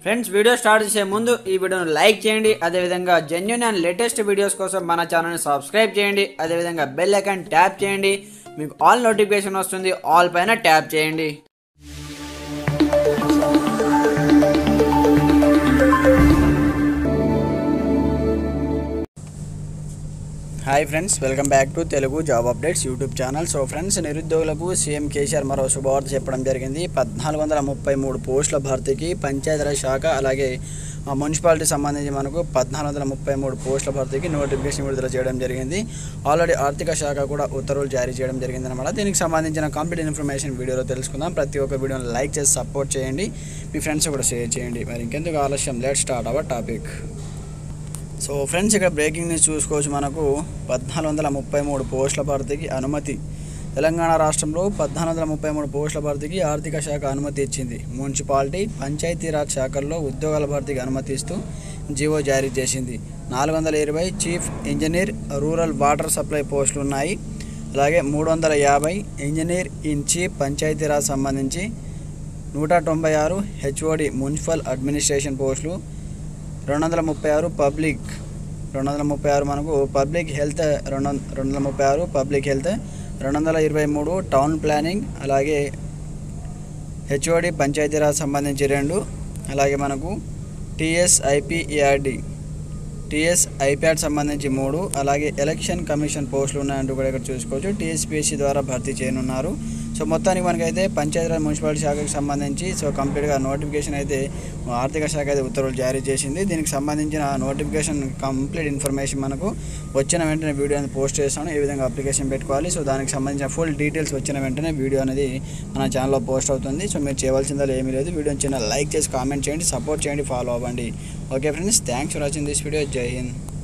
friends video start చేసే ముందు ఈ వీడియోను లైక్ చేయండి అదేవిధంగా జెన్యున్ అండ్ లేటెస్ట్ వీడియోస్ కోసం మన ఛానల్ని సబ్స్క్రైబ్ చేయండి అదేవిధంగా బెల్ ఐకాన్ ట్యాప్ చేయండి మీకు ఆల్ నోటిఫికేషన్ వస్తుంది ఆల్ పైన ట్యాప్ చేయండి hi friends welcome back to Telugu job updates YouTube channel so friends నిరుద్యోగులకు సీఎం కేసీఆర్ మరో శుభవార్త చెప్పడం జరిగింది పద్నాలుగు వందల ముప్పై మూడు పోస్టుల భర్తీకి పంచాయతీరాజ్ శాఖ అలాగే ఆ, మున్సిపాలిటీ సంబంధించి మనకు పద్నాలుగు వందల ముప్పై మూడు పోస్టుల భర్తీకి నోటిఫికేషన్ విడుదల చేయడం జరిగింది ఆల్రెడీ ఆర్థిక శాఖ కూడా ఉత్తర్వులు జారీ చేయడం జరిగింది అనమాట దీనికి సంబంధించిన కంప్లీట్ ఇన్ఫర్మేషన్ వీడియోలో తెలుసుకుందాం ప్రతి ఒక్క వీడియోని లైక్ చేసి సపోర్ట్ చేయండి మీ ఫ్రెండ్స్ కూడా షేర్ చేయండి మరి ఇంకెందుకు ఆలస్యం let start our topic so friends ఇక్కడ బ్రేకింగ్ న్యూస్ చూసుకోవచ్చు మనకు పద్నాలుగు వందల ముప్పై మూడు పోస్టుల భర్తీకి అనుమతి తెలంగాణ రాష్ట్రంలో పద్నాలుగు వందల ముప్పై మూడు పోస్టుల భర్తీకి ఆర్థిక శాఖ అనుమతి ఇచ్చింది మున్సిపాలిటీ పంచాయతీరాజ్ శాఖల్లో ఉద్యోగాల భర్తీకి అనుమతిస్తూ జీవో జారీ చేసింది నాలుగు వందల ఇరవై chief engineer rural water supply పోస్టులు ఉన్నాయి అలాగే మూడు వందల యాభై ఇంజనీర్ ఇన్ చీఫ్ పంచాయతీరాజ్ సంబంధించి నూట తొంభై ఆరు హెచ్ఓడి మున్సిపల్ అడ్మినిస్ట్రేషన్ పోస్టులు రెండు వందల ముప్పై ఆరు పబ్లిక్ రెండు వందల ముప్పై ఆరు మనకు పబ్లిక్ హెల్త్ రెండు వంద- రెండు వందల ముప్పై ఆరు పబ్లిక్ హెల్త్ రెండు వందల ఇరవై మూడు టౌన్ ప్లానింగ్ అలాగే హెచ్ఓడి పంచాయతీరాజ్ సంబంధించి రెండు అలాగే మనకు టిఎస్ ఐపీఈఆర్డి టిఎస్ ఐప్యాడ్ సంబంధించి మూడు అలాగే ఎలక్షన్ కమిషన్ పోస్టులు ఉన్నాయంటూ కూడా ఇక్కడ చూసుకోవచ్చు టీఎస్పీఎస్సీ ద్వారా భర్తీ చేయనున్నారు సో మొత్తానికి మనకైతే పంచాయతీరాజ్ మున్సిపాలిటీ శాఖకు సంబంధించి సో కంప్లీట్గా నోటిఫికేషన్ అయితే ఆర్థిక శాఖ అయితే ఉత్తర్వులు జారీ చేసింది దీనికి సంబంధించిన నోటిఫికేషన్ కంప్లీట్ ఇన్ఫర్మేషన్ మనకు వచ్చిన వెంటనే వీడియో అనేది పోస్ట్ చేస్తాను ఏ విధంగా అప్లికేషన్ పెట్టుకోవాలి సో దానికి సంబంధించిన ఫుల్ డీటెయిల్స్ వచ్చిన వెంటనే వీడియో అనేది మన ఛానల్లో పోస్ట్ అవుతుంది సో మీరు చేయవలసిందో ఏమీ లేదు వీడియోని చిన్న లైక్ చేసి కామెంట్ చేయండి సపోర్ట్ చేయండి ఫాలో అవ్వండి okay friends thanks for watching this video Jai Hind